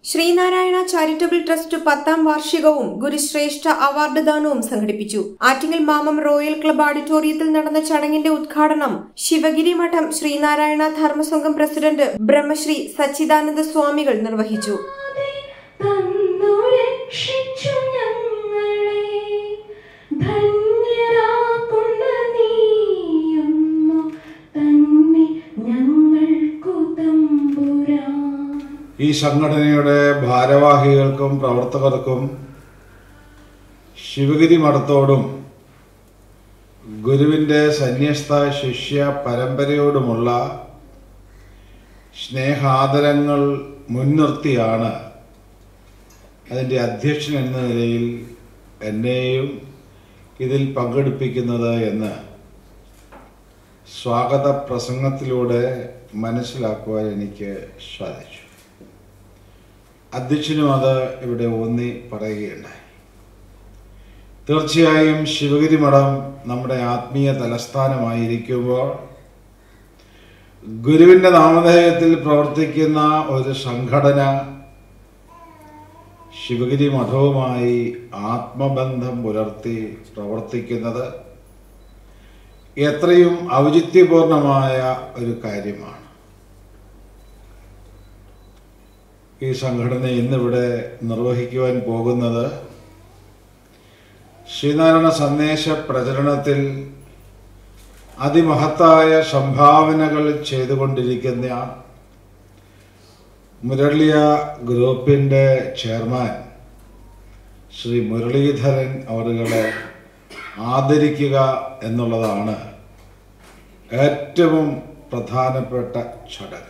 Sreenarayana charitable trust പത്താം വാർഷികവും ഗുരുശ്രേഷ്ഠ award ദാനവും സംഘടിപ്പിച്ചു ആറ്റിങ്ങൽ മാമം royal club ഓഡിറ്റോറിയത്തിൽ നടന്ന ചടങ്ങിന്റെ ഉദ്ഘാടനം ശിവഗിരി മഠം ശ്രീനാരായണ ധർമ്മസംഘം പ്രസിഡന്റ് ബ്രഹ്മശ്രീ സച്ചിദാനന്ദ സ്വാമികൾ നിർവഹിച്ചു തന്നു രക്ഷിച്ചു ഞങ്ങളെ ധന്യരാക്കുന്ന നീയൊന്നു തന്നെ ഞങ്ങൾക്കു തമ്പുരാൻ ഈ സംഘടനയുടെ ഭാരവാഹികൾക്കും പ്രവർത്തകർക്കും ശിവഗിരി മഠത്തോടും ഗുരുവിൻ്റെ സന്യസ്ത ശിഷ്യ പരമ്പരയോടുമുള്ള സ്നേഹാദരങ്ങൾ മുൻനിർത്തിയാണ് അതിൻ്റെ അധ്യക്ഷൻ എന്ന നിലയിൽ എന്നെയും ഇതിൽ പങ്കെടുപ്പിക്കുന്നത് എന്ന് സ്വാഗത പ്രസംഗത്തിലൂടെ മനസ്സിലാക്കുവാൻ എനിക്ക് സാധിച്ചു അധ്യക്ഷനും അത് ഇവിടെ ഊന്നി പറയുകയുണ്ടായി തീർച്ചയായും ശിവഗിരി മഠം നമ്മുടെ ആത്മീയ തലസ്ഥാനമായിരിക്കുമ്പോൾ ഗുരുവിൻ്റെ നാമധേയത്തിൽ പ്രവർത്തിക്കുന്ന ഒരു സംഘടന ശിവഗിരി മഠവുമായി ആത്മബന്ധം പുലർത്തി പ്രവർത്തിക്കുന്നത് എത്രയും ഔചിത്യപൂർണമായ ഒരു കാര്യമാണ് ഈ സംഘടന ഇന്നിവിടെ നിർവഹിക്കുവാൻ പോകുന്നത് ശ്രീനാരായണ സന്ദേശ പ്രചരണത്തിൽ അതിമഹത്തായ സംഭാവനകൾ ചെയ്തുകൊണ്ടിരിക്കുന്ന മുരളിയ ഗ്രൂപ്പിൻ്റെ ചെയർമാൻ ശ്രീ മുരളീധരൻ അവരുകളെ ആദരിക്കുക എന്നുള്ളതാണ് ഏറ്റവും പ്രധാനപ്പെട്ട ചടങ്ങ്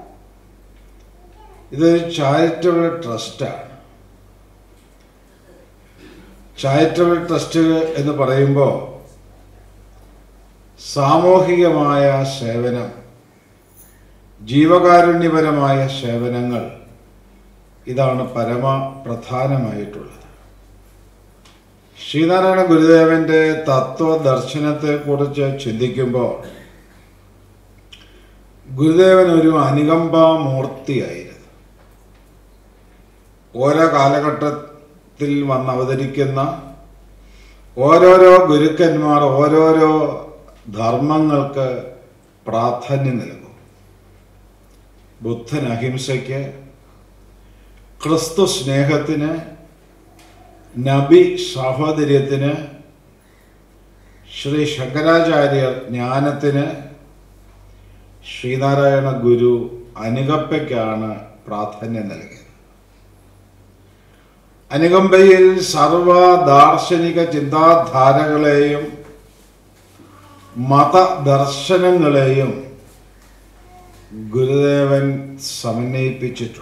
ഇതൊരു ചാരിറ്റബിൾ ട്രസ്റ്റാണ് ചാരിറ്റബിൾ ട്രസ്റ്റ് എന്ന് പറയുമ്പോൾ സാമൂഹികമായ സേവനം ജീവകാരുണ്യപരമായ സേവനങ്ങൾ ഇതാണ് പരമ പ്രധാനമായിട്ടുള്ളത് ശ്രീനാരായണ ഗുരുദേവന്റെ തത്വദർശനത്തെക്കുറിച്ച് ചിന്തിക്കുമ്പോൾ ഗുരുദേവൻ ഒരു അനുകമ്പാമൂർത്തിയായിരുന്നു ഓരോ കാലഘട്ടത്തിൽ വന്ന് അവതരിക്കുന്ന ഓരോരോ ഗുരുക്കന്മാർ ഓരോരോ ധർമ്മങ്ങൾക്ക് പ്രാധാന്യം നൽകും ബുദ്ധൻ അഹിംസയ്ക്ക് ക്രിസ്തു സ്നേഹത്തിന് നബി സാഹോദര്യത്തിന് ശ്രീ ശങ്കരാചാര്യർ ജ്ഞാനത്തിന് ശ്രീനാരായണ ഗുരു അനുകമ്പയ്ക്കാണ് പ്രാധാന്യം നൽകിയത് അനുകമ്പയിൽ സർവ ദാർശനിക ചിന്താധാരകളെയും മതദർശനങ്ങളെയും ഗുരുദേവൻ സമന്വയിപ്പിച്ചിട്ടുണ്ട്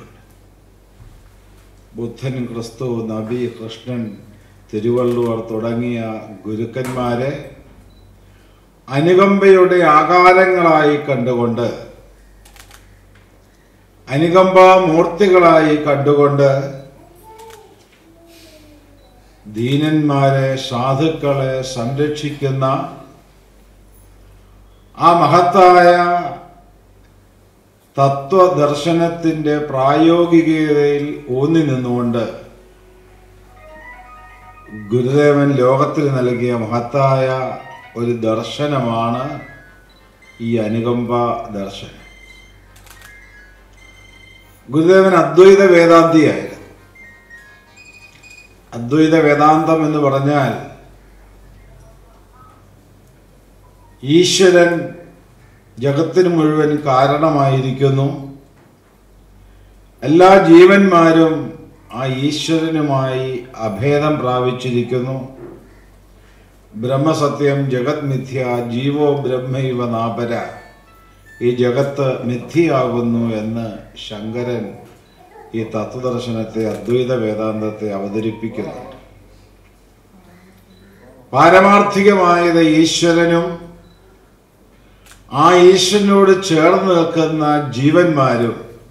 ബുദ്ധൻ ക്രിസ്തു നബി കൃഷ്ണൻ തിരുവള്ളുവർ തുടങ്ങിയ ഗുരുക്കന്മാരെ അനുകമ്പയുടെ ആകാരങ്ങളായി കണ്ടുകൊണ്ട് അനുകമ്പാമൂർത്തികളായി കണ്ടുകൊണ്ട് ദീനന്മാരെ സാധുക്കളെ സംരക്ഷിക്കുന്ന ആ മഹത്തായ തത്വദർശനത്തിൻ്റെ പ്രായോഗികതയിൽ ഊന്നി നിന്നുകൊണ്ട് ഗുരുദേവൻ ലോകത്തിൽ നൽകിയ മഹത്തായ ഒരു ദർശനമാണ് ഈ അനുകമ്പ ദർശനം ഗുരുദേവൻ അദ്വൈത വേദാന്തിയായിരുന്നു അദ്വൈത വേദാന്തം എന്ന് പറഞ്ഞാൽ ഈശ്വരൻ ജഗത്തിന് മുഴുവൻ കാരണമായിരിക്കുന്നു എല്ലാ ജീവന്മാരും ആ ഈശ്വരനുമായി അഭേദം പ്രാപിച്ചിരിക്കുന്നു ബ്രഹ്മസത്യം ജഗത് മിഥ്യ ജീവോ ബ്രഹ്മൈവ നാപര ഈ ജഗത്ത് മിഥ്യയാകുന്നു എന്ന് ശങ്കരൻ ഈ തത്വദർശനത്തെ അദ്വൈത വേദാന്തത്തെ അവതരിപ്പിക്കുന്നുണ്ട് പാരമാർത്ഥികമായത് ഈശ്വരനും ആ ഈശ്വരനോട് ചേർന്ന് നിൽക്കുന്ന ജീവന്മാരും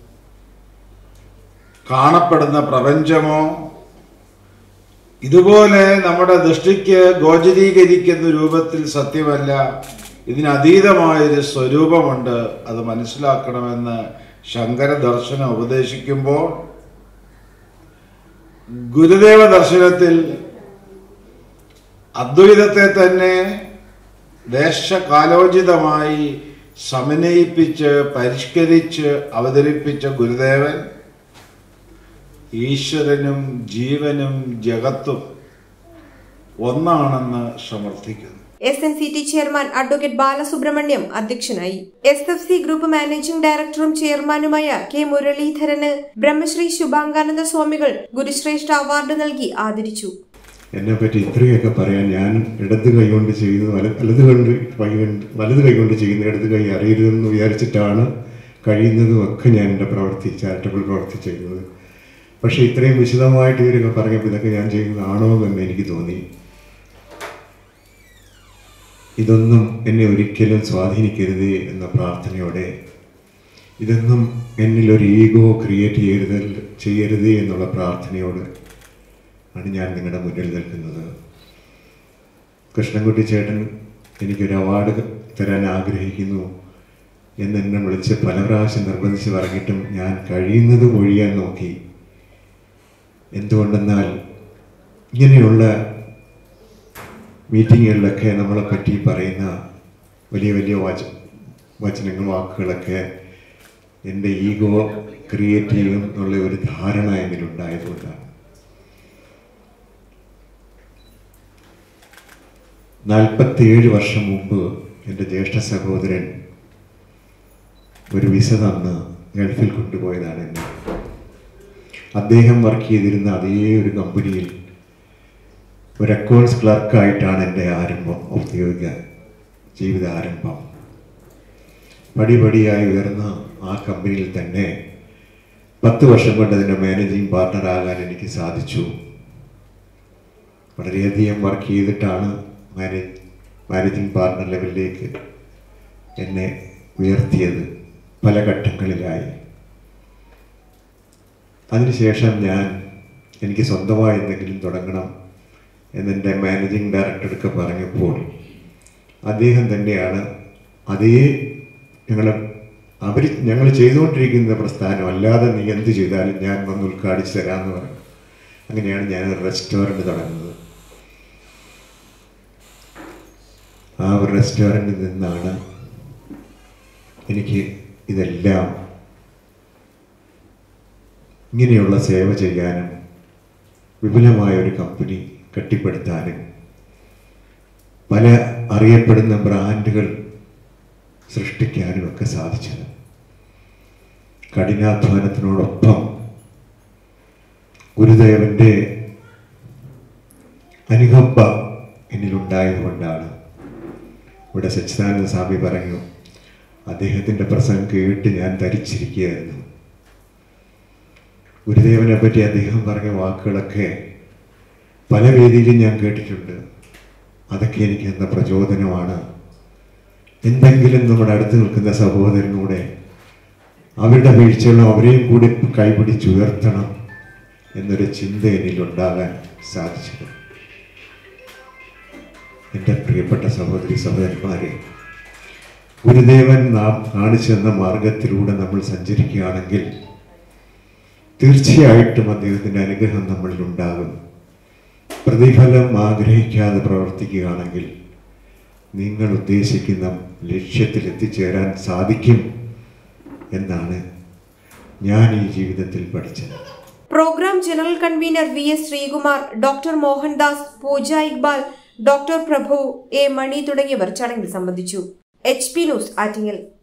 കാണപ്പെടുന്ന പ്രപഞ്ചമോ ഇതുപോലെ നമ്മുടെ ദൃഷ്ടിക്ക് ഗോചരീകരിക്കുന്ന രൂപത്തിൽ സത്യമല്ല ഇതിനതീതമായൊരു സ്വരൂപമുണ്ട് അത് മനസ്സിലാക്കണമെന്ന് ശങ്കര ദർശനം ഉപദേശിക്കുമ്പോൾ ഗുരുദേവ ദർശനത്തിൽ അദ്വൈതത്തെ തന്നെ ദേശകാലോചിതമായി സമന്വയിപ്പിച്ച് പരിഷ്കരിച്ച് അവതരിപ്പിച്ച ഗുരുദേവൻ ഈശ്വരനും ജീവനും ജഗത്തും ഒന്നാണെന്ന് സമർത്ഥിക്കുന്നു S N C T chairman advocate Balasubramaniam അധ്യക്ഷനായി S F C group managing ഡയറക്ടറും ചെയർമാനുമായ കെ മുരളീധരന് ബ്രഹ്മശ്രീ ശുഭാംഗാനന്ദ സ്വാമികൾ ഗുരുശ്രേഷ്ഠ അവാർഡ് നൽകി ആദരിച്ചു എന്നെ പറ്റി ഇത്രയൊക്കെ പറയാൻ ഞാൻ ഇടത് കൈ കൊണ്ട് ചെയ്യുന്നത് വല വലത് കൊണ്ട് കൈ കൊണ്ട് വലത് കൈ കൊണ്ട് ചെയ്യുന്ന ഇടത് കൈ അറിയരുതെന്ന് വിചാരിച്ചിട്ടാണ് കഴിയുന്നതും ഒക്കെ ഞാൻ എൻ്റെ പ്രവൃത്തി ചാരിറ്റബിൾ പ്രവൃത്തി ചെയ്യുന്നത് പക്ഷേ ഇത്രയും വിശദമായിട്ട് ഇവരൊക്കെ പറഞ്ഞപ്പോൾ ഇതൊക്കെ ഞാൻ ചെയ്യുന്നതാണോ എന്ന് എനിക്ക് തോന്നി ഇതൊന്നും എന്നെ ഒരിക്കലും സ്വാധീനിക്കരുത് എന്ന പ്രാർത്ഥനയോടെ ഇതൊന്നും എന്നിൽ ഒരു ഈഗോ ക്രിയേറ്റ് ചെയ്യരുത് ചെയ്യരുത് എന്നുള്ള പ്രാർത്ഥനയോട് ആണ് ഞാൻ നിങ്ങളുടെ മുന്നിൽ നിൽക്കുന്നത് കൃഷ്ണൻകുട്ടി ചേട്ടൻ എനിക്കൊരു അവാർഡ് തരാൻ ആഗ്രഹിക്കുന്നു എന്ന് എന്നെ വിളിച്ച് പല പ്രാവശ്യം നിർബന്ധിച്ച് പറഞ്ഞിട്ടും ഞാൻ കഴിയുന്നത് ഒഴിയാൻ നോക്കി എന്തുകൊണ്ടെന്നാൽ ഇങ്ങനെയുള്ള മീറ്റിങ്ങുകളിലൊക്കെ നമ്മളെ പറ്റി പറയുന്ന വലിയ വലിയ വച വചനങ്ങൾ വാക്കുകളൊക്കെ എൻ്റെ ഈഗോ ക്രിയേറ്റ് ചെയ്യും എന്നുള്ള ഒരു ധാരണ എന്നിലുണ്ടായതുകൊണ്ടാണ് നാൽപ്പത്തിയേഴ് വർഷം മുമ്പ് എൻ്റെ ജ്യേഷ്ഠ സഹോദരൻ ഒരു വിസ തന്ന് ഗൾഫിൽ കൊണ്ടുപോയതാണ് എന്നെ അദ്ദേഹം വർക്ക് ചെയ്തിരുന്ന അതേ ഒരു കമ്പനിയിൽ ഒരു അക്കൗണ്ട്സ് ക്ലർക്കായിട്ടാണ് എൻ്റെ ആരംഭം ഔദ്യോഗിക ജീവിത ആരംഭം പടിപടിയായി ഉയർന്ന ആ കമ്പനിയിൽ തന്നെ പത്ത് വർഷം കൊണ്ട് അതിൻ്റെ മാനേജിങ് പാർട്ണറാകാൻ എനിക്ക് സാധിച്ചു വളരെയധികം വർക്ക് ചെയ്തിട്ടാണ് മാനേജ് മാനേജിങ് പാർട്ണർ ലെവലിലേക്ക് എന്നെ ഉയർത്തിയത് പല ഘട്ടങ്ങളിലായി അതിനുശേഷം ഞാൻ എനിക്ക് സ്വന്തമായി എന്തെങ്കിലും തുടങ്ങണം എന്നെൻ്റെ മാനേജിങ് ഡയറക്ടർക്ക് പറഞ്ഞപ്പോൾ അദ്ദേഹം തന്നെയാണ് അതേ ഞങ്ങൾ അവർ ഞങ്ങൾ ചെയ്തുകൊണ്ടിരിക്കുന്ന പ്രസ്ഥാനം അല്ലാതെ നീ എന്ത് ചെയ്താലും ഞാൻ വന്ന് ഉദ്ഘാടിച്ച് തരാമെന്ന് പറഞ്ഞു അങ്ങനെയാണ് ഞാൻ ഒരു റെസ്റ്റോറൻറ്റ് തുടങ്ങുന്നത് ആ ഒരു റെസ്റ്റോറൻറ്റിൽ നിന്നാണ് എനിക്ക് ഇതെല്ലാം ഇങ്ങനെയുള്ള സേവ ചെയ്യാനും വിപുലമായ ഒരു കമ്പനി കെട്ടിപ്പടുത്താനും പല അറിയപ്പെടുന്ന ബ്രാൻഡുകൾ സൃഷ്ടിക്കാനും ഒക്കെ സാധിച്ചത് കഠിനാധ്വാനത്തിനോടൊപ്പം ഗുരുദേവന്റെ അനുകമ്പ എന്നിലുണ്ടായതുകൊണ്ടാണ് ഇവിടെ സച്ചിദാനന്ദ സ്വാമി പറഞ്ഞു അദ്ദേഹത്തിൻ്റെ പ്രസംഗം കേട്ട് ഞാൻ ധരിച്ചിരിക്കുകയായിരുന്നു ഗുരുദേവനെ പറ്റി അദ്ദേഹം പറഞ്ഞ വാക്കുകളൊക്കെ പല വേദിയിലും ഞാൻ കേട്ടിട്ടുണ്ട് അതൊക്കെ എനിക്ക് എന്ന പ്രചോദനമാണ് എന്തെങ്കിലും നമ്മുടെ അടുത്ത് നിൽക്കുന്ന സഹോദരനൂടെ അവരുടെ വീഴ്ചകളും അവരെയും കൂടി കൈപിടിച്ചുയർത്തണം എന്നൊരു ചിന്ത എന്നിൽ ഉണ്ടാകാൻ സാധിച്ചത് എൻ്റെ പ്രിയപ്പെട്ട സഹോദരി സഹോദരന്മാരെ ഗുരുദേവൻ നാം കാണിച്ചു തന്ന മാർഗത്തിലൂടെ നമ്മൾ സഞ്ചരിക്കുകയാണെങ്കിൽ തീർച്ചയായിട്ടും അദ്ദേഹത്തിൻ്റെ അനുഗ്രഹം നമ്മളിൽ ഉണ്ടാകും പ്രതിഫലം ആഗ്രഹിക്കാതെ പ്രവർത്തിക്കുകയാണെങ്കിൽ നിങ്ങൾ ഉദ്ദേശിക്കുന്ന ലക്ഷ്യത്തിൽ എത്തിച്ചേരാൻ സാധിക്കും എന്നാണ് ഞാൻ ഈ ജീവിതത്തിൽ പഠിച്ചത് program general convener V S Sreekumar doctor Mohandas Pooja Iqbal doctor Prabhu A Mani തുടങ്ങിയവർ ചടങ്ങിൽ സംബന്ധിച്ചു എച്ച് പി ന്യൂസ് ആറ്റിങ്ങൽ